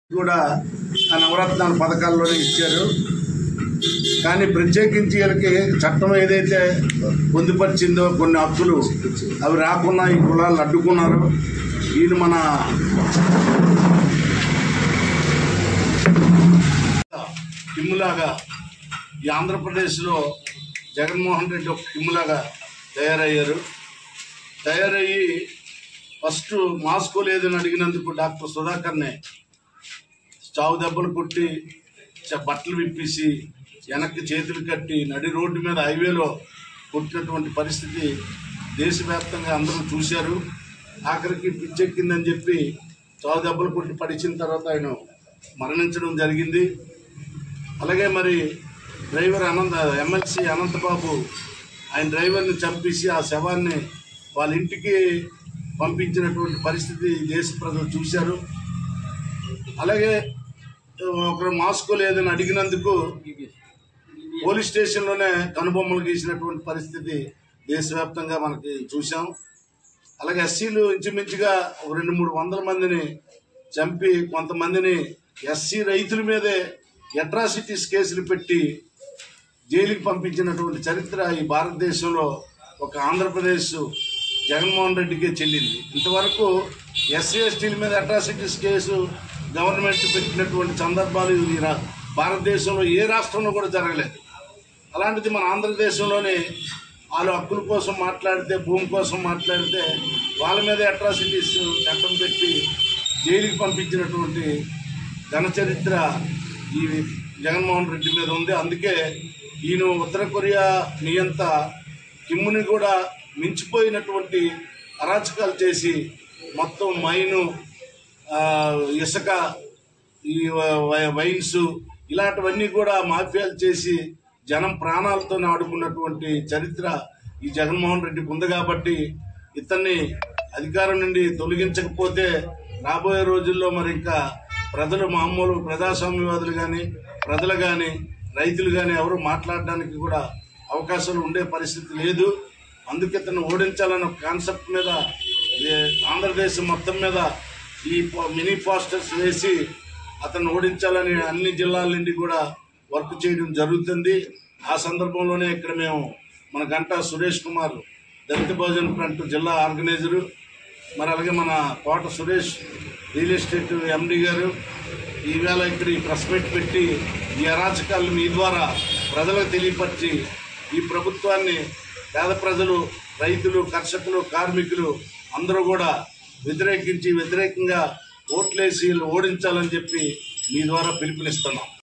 కూడా ఆ నవరత్నాల పథకాల్లోనే ఇచ్చారు కానీ ప్రత్యేకించి వీళ్ళకి చట్టం ఏదైతే పొందుపరిచిందో కొన్ని హక్కులు అవి రాకుండా ఈ కులాలు అడ్డుకున్నారు వీళ్ళు మన కిమ్ములాగా ఈ ఆంధ్రప్రదేశ్లో జగన్మోహన్ రెడ్డి ఒక కిమ్ములాగా తయారయ్యారు తయారయ్యి ఫస్ట్ మాస్కో లేదని అడిగినందుకు డాక్టర్ సుధాకర్నే చావు దెబ్బలు కొట్టి చ- బట్టలు విప్పేసి వెనక్కి చేతులు కట్టి నడి రోడ్డు మీద హైవేలో కొట్టినటువంటి పరిస్థితి దేశవ్యాప్తంగా అందరూ చూశారు ఆఖరికి పిచ్చెక్కిందని చెప్పి చావు దెబ్బలు కొట్టి పడిచిన తర్వాత ఆయన మరణించడం జరిగింది అలాగే మరి డ్రైవర్ అనంత ఎమ్మెల్సీ అనంతబాబు ఆయన డ్రైవర్ని చంపేసి ఆ శవాన్ని వాళ్ళ ఇంటికి పంపించినటువంటి పరిస్థితి దేశ ప్రజలు చూశారు అలాగే ఒకరు మాస్కో లేదని అడిగినందుకు పోలీస్ స్టేషన్లోనే కనుబొమ్మలు గీసినటువంటి పరిస్థితి దేశవ్యాప్తంగా మనకి చూసాం అలాగే ఎస్సీలు ఇంచుమించుగా ఒక రెండు మూడు వందల మందిని చంపి కొంతమందిని ఎస్సీ రైతుల మీదే అట్రాసిటీస్ కేసులు పెట్టి జైలుకి పంపించినటువంటి చరిత్ర ఈ భారతదేశంలో ఒక ఆంధ్రప్రదేశ్ జగన్మోహన్ రెడ్డికే చెల్లింది ఇంతవరకు ఎస్సీ ఎస్టీల మీద అట్రాసిటీస్ కేసు గవర్నమెంట్ పెట్టినటువంటి సందర్భాలు ఈ రా- భారతదేశంలో ఏ రాష్ట్రంలో కూడా జరగలేదు అలాంటిది మన ఆంధ్రదేశంలోనే వాళ్ళు హక్కుల కోసం మాట్లాడితే భూమి కోసం మాట్లాడితే వాళ్ళ మీద అట్రాసిటీస్ చట్టం పెట్టి జైలుకి పంపించినటువంటి ఘన చరిత్ర ఈ జగన్మోహన్ రెడ్డి మీద ఉంది అందుకే ఈయన ఉత్తర కొరియా నియంత కిమ్ముని కూడా మించిపోయినటువంటి అరాచకాలు చేసి మొత్తం మైను ఆ, ఇసుక ఈ వ- వ- వైన్స్ ఇలాంటివన్నీ కూడా మాఫియాలు చేసి జనం ప్రాణాలతో ఆడుకున్నటువంటి చరిత్ర ఈ జగన్మోహన్ రెడ్డికి ఉంది కాబట్టి ఇతన్ని అధికారం నుండి తొలగించకపోతే రాబోయే రోజుల్లో మరి ఇంకా ప్రజలు మామూలు ప్రజాస్వామ్యవాదులు కానీ ప్రజలు కానీ రైతులు కానీ ఎవరు మాట్లాడడానికి కూడా అవకాశాలు ఉండే పరిస్థితి లేదు అందుకే ఇతను ఓడించాలన్న ఒక కాన్సెప్ట్ మీద ఏ, ఆంధ్రదేశం మొత్తం మీద ఈ పో- మినీ పోస్టర్స్ వేసి అతను ఓడించాలని అన్ని జిల్లాల నుండి కూడా వర్క్ చేయడం జరుగుతుంది ఆ సందర్భంలోనే ఇక్కడ మేము మన గంటా సురేష్ కుమార్ దళిత భోజన ఫ్రంట్ జిల్లా ఆర్గనైజరు మరి అలాగే మన Kota Suresh real estate MD గారు ఈవేళ ఇక్కడ ఈ ప్రెస్ మీట్ పెట్టి ఈ అరాచకాలను మీ ద్వారా ప్రజలకు తెలియపరిచి ఈ ప్రభుత్వాన్ని పేద ప్రజలు రైతులు కర్షకులు కార్మికులు అందరూ కూడా వ్యతిరేకించి వ్యతిరేకంగా ఓట్లేసి వీళ్ళు ఓడించాలని చెప్పి మీ ద్వారా పిలుపునిస్తున్నాం